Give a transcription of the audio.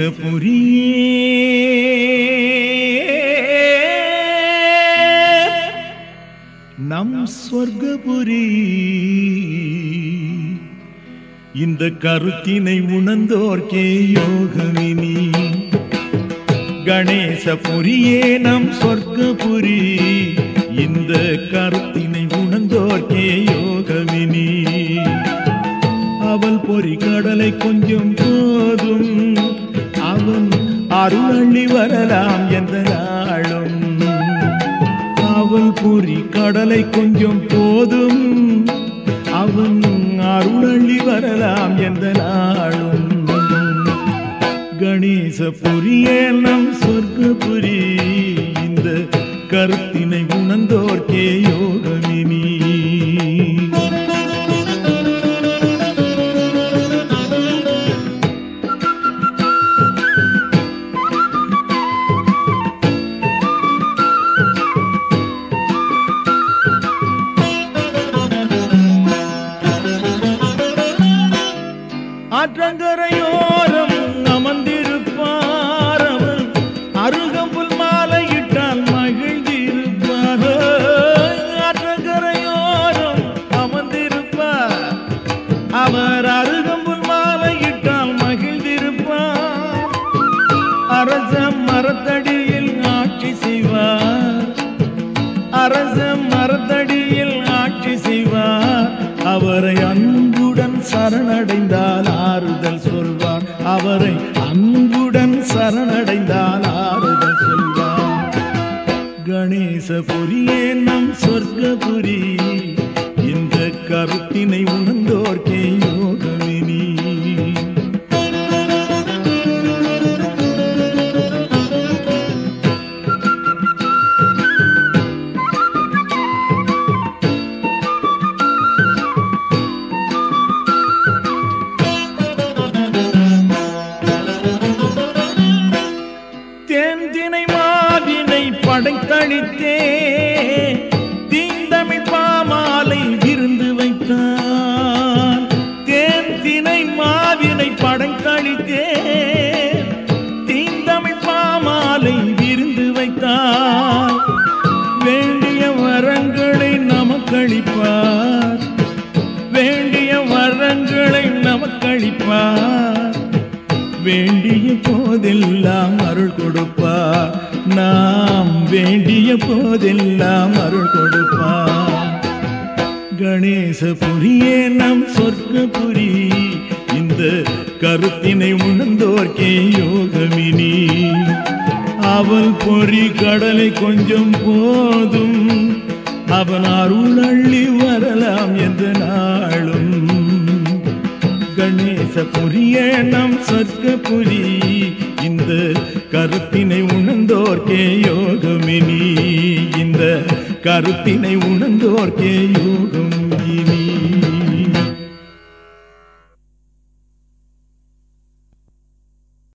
கணேசபுரியே நம் சொர்க்கபுரி இந்த கருத்தினை உணர்ந்தோர்க்கே யோகமினி கணேசபுரியே நம் சொர்க்கபுரி இந்த கருத்தினை உணர்ந்தோர்க்கே யோகமினி அவள் பொறி கடலை கொஞ்சம் போதும் அவன் அருளள்ளி வரலாம் என்ற நாளும் அவள் பொறி கடலை கொஞ்சம் போதும் அவன் அருளள்ளி வரலாம் என்ற நாளும் கணேச புரியே நம் சொர்க்கபுரி இந்த கருத்தினை உணர்ந்தோர்க்கே யோகமினி ஆற்றங்கரையோரம் அமர்ந்திருப்பார் அவன் அருகம்புல் மாலையிட்டால் மகிழ்ந்திருப்பார் ஆற்றங்கரையோரம் அமர்ந்திருப்பார் அவர் அருகம்புல் மாலையிட்டால் மகிழ்ந்திருப்பார் அரச மரத்தடியில் ஆட்சி செய்வார் அரச மரத்தடியில் ஆட்சி செய்வார் அவரை அன்புடன் சரணடைந்தால் ஆறுதல் சொல்வார் அவரை அன்புடன் சரணடைந்தால் ஆறுதல் சொல்வார் கணேசபுரியே நம் சொர்க்கபுரி இந்த கருத்தினை உணர்ந்தோர்க்கே யோகமினி தேந்தினை மாதினை படைத்தளித்தே தீந்தமிழ் பாமாலை விருந்து வைத்தான் தேந்தினை மாதினை படைத்தளித்தே தீந்தமிழ் பாமாலை விருந்து வைத்தான் வேண்டிய வரங்களை நமக்களிப்பார் வேண்டிய வரங்களை நமக்களிப்பார் வேண்டிய போதெல்லாம் அருள் கொடுப்பார் நாம் வேண்டிய போதெல்லாம் அருள் கொடுப்பார் கணேசபுரியே நம் சொர்க்கபுரி இந்த கருத்தினை உணர்ந்தோர்க்கே யோகமினி அவள் பொறி கடலை கொஞ்சம் போதும் அவன் அருள் அள்ளி வரலாம் என்ற நாளும் கணேசபுரிய நம் சொர்க்கபுரி இந்த கருத்தினை உணர்ந்தோர்க்கே யோகமினி இந்த கருத்தினை உணர்ந்தோர்க்கே யோகம்